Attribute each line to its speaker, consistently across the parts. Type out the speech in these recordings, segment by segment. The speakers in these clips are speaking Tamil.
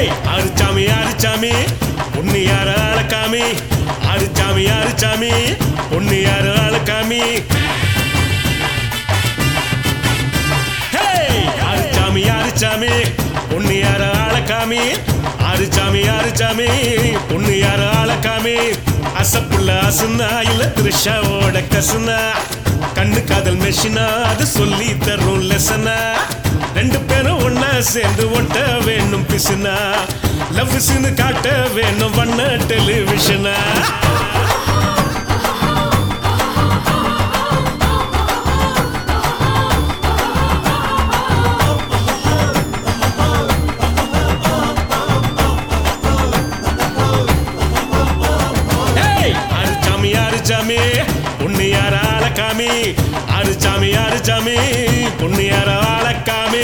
Speaker 1: ஏய் அரிச்சாமி அரிச்சாமி பொண்ணு யார அழக்காமி அரிச்சாமி அரிச்சாமி பொண்ணு யார அழக்காமி ஹேய் அரிச்சாமி அரிச்சாமி பொண்ணு யார அழக்காமி அரிச்சாமி அரிச்சாமி பொண்ணு யார அழக்காமி அசப்புள்ள அசுனா இல்ல திருஷாவோட கசுனா கண்ணு காதல் மெஷினா அது சொல்லி தரும் லெசனா ரெண்டு பேரும் ஒன்னா சேர்ந்து ஒட்ட வேணும் பிசுனா லவ் காட்ட வேணும் வண்ண டெலிவிஷனா ஏய் அரிச்சாமி அரிச்சாமி பொண்ணு யார அழக்காமி அரிச்சாமி அரிச்சாமி பொண்ணு யார அழக்காமி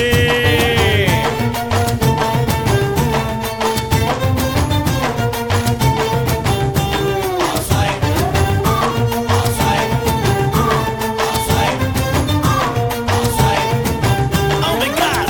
Speaker 1: Oh my God!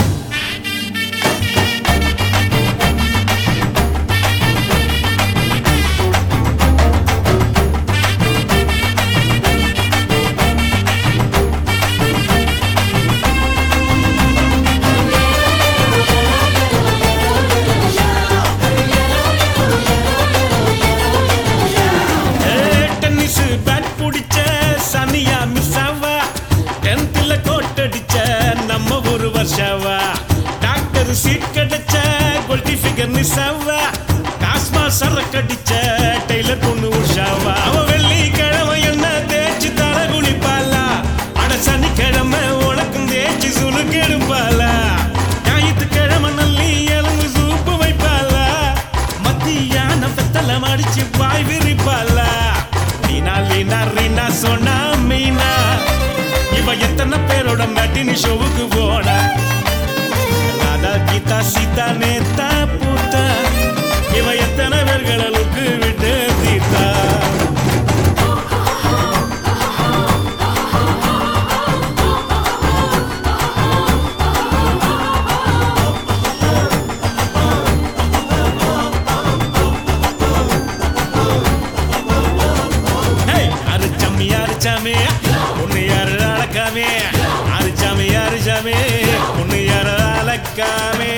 Speaker 1: Tennis bat பிடிச்ச சனியா மிஸ் ஆவா டென்த்ல கோட்டடிச்ச நம்ம ஒரு வருஷாவா டாக்டர் சீட் கிடைச்ச கொல்டி ஃபிகர் மிஸ் ஆவா காஸ்மா சரக்கடிச்ச டெய்லர் பொண்ணு உஷாவா அவ வெள்ளிக்கிழமை என்ன தேய்ச்சி தலை குளிப்பாளா அட சனிக்கிழமை உனக்கும் தேய்ச்சி சுலுக்கு எடுப்பாளா ஞாயிற்றுக்கிழமை நல்லி எலும்பு சூப்பு வைப்பாளா மத்தியான வெத்தல மடிச்சு வாய் விரிப்பாளா லீனா லீனா ரீனா சொன்னா மீனா இவ எத்தனை பேரோட நட்டினி ஷோவுக்கு போனா ராதா கீதா சீதா நேத்தா பூத்தா இவ எத்தனை பேர்களுக்கு விட்டு தீத்தா ஹேய் அரிச்சாமி அரிச்சாமி உன்னை யாரு அழக்காமே அரிச்சாமி அரிச்சாமி உன்னை யாரு அழக்காமே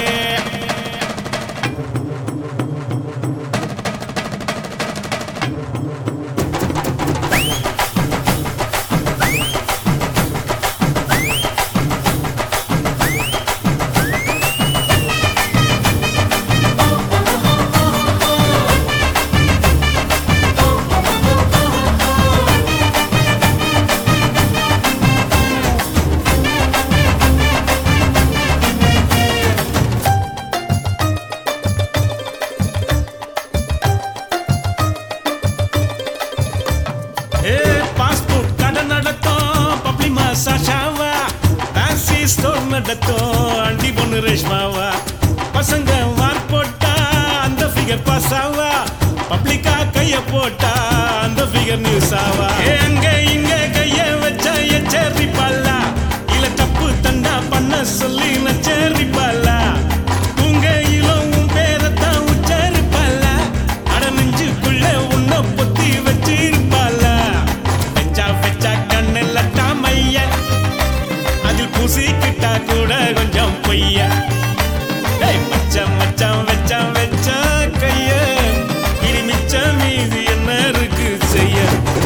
Speaker 1: ஏ பாஸ்போர்ட் கடை நடத்தும் பப்ளி மாசாஷாவா ஃபேன்சி ஸ்டோர் நடத்தும் அண்டி பொண்ணு ரேஷ்மாவா பசங்க வார் போட்டா அந்த ஃபிகர் பாஸ் ஆவா பப்ளிக்கா கைய போட்டா அந்த ஃபிகர் நியூஸ் ஆவா ஏ அங்க இங்க கைய வச்சா எச்சரிப்பாளா இல்ல தப்பு தண்டா பண்ண சொல்லி நச்சரிப்பாளா உங்கையிலும் உன் பேரத்தான் உச்சரிப்பாளா அட நெஞ்சுக்குள்ள உன்னை பொத்தி வச்சிருப்பாளா வெச்சா வெச்சா கண்ணில் தாமைய அதில் பூசிக்கிட்டா கூட கொஞ்சம் பொய்ய ஏய் மச்சான் மச்சான் வச்சான் வச்சா கைய இனி மிச்சம் மீதி என்ன இருக்கு செய்ய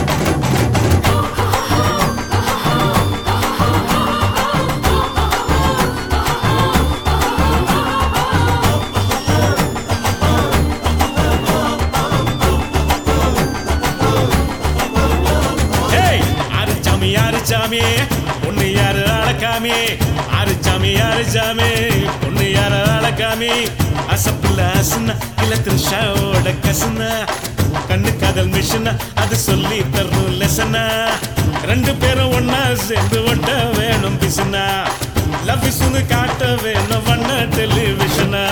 Speaker 1: ஏய் அரிச்சாமி அரிச்சாமி பொண்ணு யாரு அழக்காமி அரிச்சாமி அரிச்சாமி பொண்ணு யாரு அழக்காமி அசப்புல அசுனா இல்ல திருஷாவோட கசுனா கண்ணு காதல் மிஷினா அது சொல்லி தரும் லெசனா ரெண்டு பேரும் ஒன்னா சேர்ந்து ஒட்ட வேணும் பிசுனா லவ் காட்ட வேணும் வண்ண டெலிவிஷனா